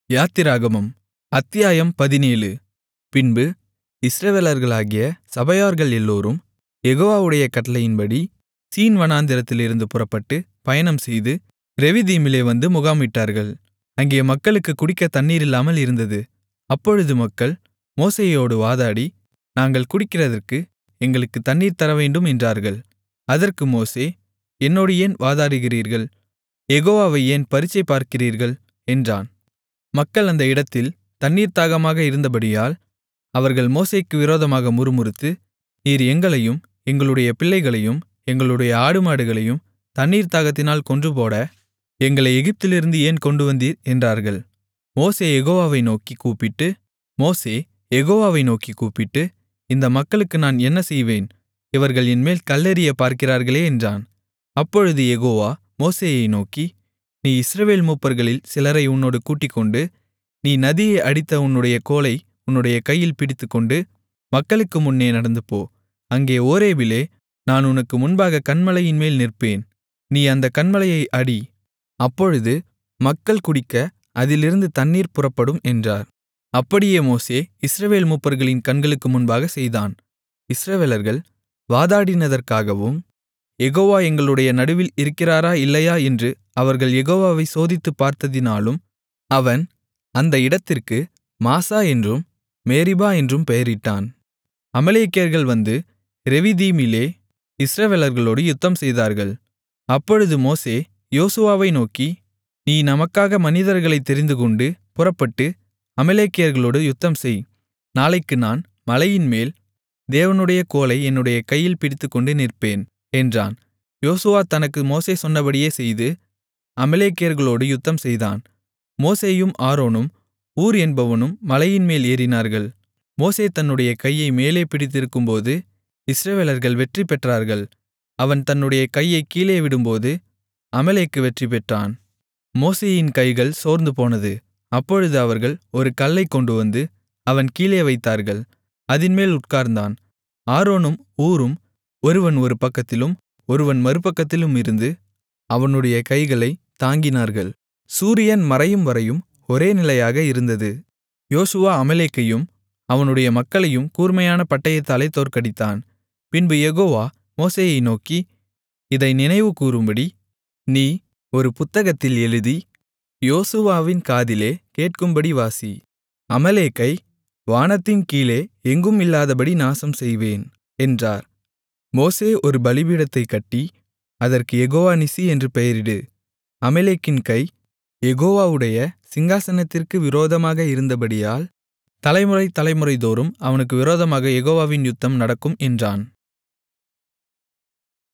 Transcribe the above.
யாத்திராகமம் அத்தியாயம் பதினேழு பின்பு இஸ்ரவேலர்களாகிய சபையார்கள் எல்லோரும் யெகோவாவுடைய கட்டளையின்படி சீன் வனாந்திரத்திலிருந்து புறப்பட்டு பயணம்செய்து ரெவிதீமிலே வந்து முகாமிட்டார்கள் அங்கே மக்களுக்குக் குடிக்கத் தண்ணீரில்லாமல் இருந்தது அப்பொழுது மக்கள் மோசேயோடு வாதாடி நாங்கள் குடிக்கிறதற்கு எங்களுக்குத் தண்ணீர் தரவேண்டும் என்றார்கள் அதற்கு மோசே என்னோடு ஏன் வாதாடுகிறீர்கள் யெகோவாவை ஏன் பரீட்சை பார்க்கிறீர்கள் என்றான் மக்கள் அந்த இடத்தில் தண்ணீர்த் தாகமாக இருந்தபடியால் அவர்கள் மோசேக்கு விரோதமாக முறுமுறுத்து நீர் எங்களையும் எங்களுடைய பிள்ளைகளையும் எங்களுடைய ஆடுமாடுகளையும் தண்ணீர்த் தாகத்தினால் கொன்றுபோட எங்களை எகிப்திலிருந்து ஏன் கொண்டுவந்தீர் என்றார்கள் மோசே யெகோவாவை நோக்கிக் கூப்பிட்டு மோசே யெகோவாவை நோக்கிக் கூப்பிட்டு இந்த மக்களுக்கு நான் என்ன செய்வேன் இவர்கள் என்மேல் கல்லெறியப் பார்க்கிறார்களே என்றான் அப்பொழுது யெகோவா மோசேயை நோக்கி நீ இஸ்ரவேல் மூப்பர்களில் சிலரை உன்னோடு கூட்டிக்கொண்டு நீ நதியை அடித்த உன்னுடைய கோலை உன்னுடைய கையில் பிடித்துக்கொண்டு மக்களுக்கு முன்னே நடந்துபோ அங்கே ஓரேபிலே நான் உனக்கு முன்பாகக் கன்மலையின்மேல் நிற்பேன் நீ அந்தக் கன்மலையை அடி அப்பொழுது மக்கள் குடிக்க அதிலிருந்து தண்ணீர் புறப்படும் என்றார் அப்படியே மோசே இஸ்ரவேல் மூப்பர்களின் கண்களுக்கு முன்பாகச் செய்தான் இஸ்ரவேலர்கள் வாதாடினதற்காகவும் யெகோவா எங்களுடைய நடுவில் இருக்கிறாரா இல்லையா என்று அவர்கள் யெகோவாவை சோதித்துப் பார்த்ததினாலும் அவன் அந்த இடத்திற்கு மாசா என்றும் மேரிபா என்றும் பெயரிட்டான் அமலேக்கியர்கள் வந்து ரெவிதீமிலே இஸ்ரவேலர்களோடு யுத்தம்செய்தார்கள் அப்பொழுது மோசே யோசுவாவை நோக்கி நீ நமக்காக மனிதர்களைத் தெரிந்துகொண்டு புறப்பட்டு அமலேக்கியர்களோடு யுத்தம்செய் நாளைக்கு நான் மலையின்மேல் தேவனுடைய கோலை என்னுடைய கையில் பிடித்துக்கொண்டு நிற்பேன் என்றான் யோசுவா தனக்கு மோசே சொன்னபடியே செய்து அமலேக்கியர்களோடு யுத்தம்செய்தான் மோசேயும் ஆரோனும் ஊர் என்பவனும் மலையின்மேல் ஏறினார்கள் மோசே தன்னுடைய கையை மேலே பிடித்திருக்கும்போது இஸ்ரவேலர்கள் வெற்றி பெற்றார்கள் அவன் தன்னுடைய கையைக் கீழே விடும்போது அமலேக்கு வெற்றி பெற்றான் மோசேயின் கைகள் சோர்ந்துபோனது அப்பொழுது அவர்கள் ஒரு கல்லைக் கொண்டுவந்து அவன் கீழே வைத்தார்கள் அதின்மேல் உட்கார்ந்தான் ஆரோனும் ஊரும் ஒருவன் ஒரு பக்கத்திலும் ஒருவன் மறுபக்கத்திலும் இருந்து அவனுடைய கைகளைத் தாங்கினார்கள் சூரியன் மறையும்வரையும் ஒரே நிலையாக இருந்தது யோசுவா அமலேக்கையும் அவனுடைய மக்களையும் கூர்மையான பட்டயத்தாலே தோற்கடித்தான் பின்பு யெகோவா மோசேயை நோக்கி இதை நினைவுகூரும்படி நீ ஒரு புத்தகத்தில் எழுதி யோசுவாவின் காதிலே கேட்கும்படி வாசி அமலேக்கை வானத்தின் கீழே எங்கும் இல்லாதபடி நாசம் செய்வேன் என்றார் மோசே ஒரு பலிபீடத்தைக் கட்டி அதற்கு யெகோவா நிசி என்று பெயரிடு அமலேக்கின் கை யெகோவாவுடைய சிங்காசனத்திற்கு விரோதமாக இருந்தபடியால் தலைமுறை தலைமுறைதோறும் அவனுக்கு விரோதமாக யெகோவாவின் யுத்தம் நடக்கும் என்றான்